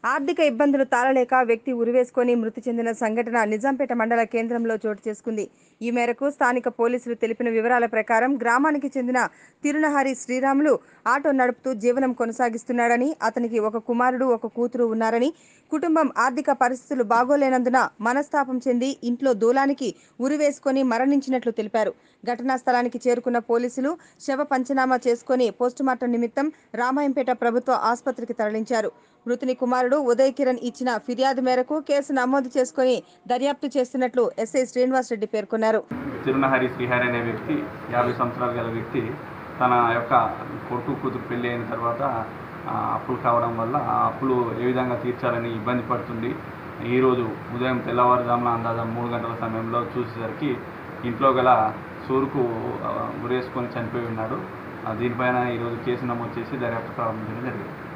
ఆర్థిక ఇబ్బందులు తాళలేక వ్యక్తి ఉరివేసుకొని మృతి చెందిన సంఘటన నిజాంపేట మండల కేంద్రంలో చోటు చేసుకుంది ఈ మేరకు స్థానిక పోలీసులు తెలిపిన వివరాల ప్రకారం గ్రామానికి చెందిన తిరునహరి శ్రీరాములు ఆటో నడుపుతూ జీవనం కొనసాగిస్తున్నాడని అతనికి ఒక కుమారుడు ఒక కూతురు ఉన్నారని కుటుంబం ఆర్థిక పరిస్థితులు బాగోలేనందున మనస్తాపం చెంది ఇంట్లో దూలానికి ఉరివేసుకొని మరణించినట్లు తెలిపారు ఘటనా స్థలానికి చేరుకున్న పోలీసులు శవ పంచనామా చేసుకుని పోస్టుమార్టం నిమిత్తం రామాయంపేట ప్రభుత్వ ఆసుపత్రికి తరలించారు మృతుని కుమారుడు ఉదయ్ కిరణ్ ఇచ్చిన ఫిర్యాదు మేరకు కేసు నమోదు చేసుకుని దర్యాప్తు చేస్తున్నట్లు ఎస్ఐ శ్రీనివాస్ రెడ్డి పేర్కొన్నారు తిరునహరి శ్రీహరి అనే వ్యక్తి యాభై సంవత్సరాలు గల వ్యక్తి తన యొక్క కొడుకు కూతురు పెళ్లి అయిన తర్వాత ఆ, అప్పులు కావడం వల్ల ఆ అప్పులు ఏ విధంగా తీర్చాలని ఇబ్బంది పడుతుంది ఈరోజు ఉదయం తెల్లవారుజామున అందాజ మూడు గంటల సమయంలో చూసేసరికి ఇంట్లో గల సూరుకు ఆ, ఉరేసుకొని చనిపోయి ఉన్నాడు ఆ, దీనిపైన ఈరోజు కేసు నమోదు చేసి దర్యాప్తు ప్రారంభించడం జరిగింది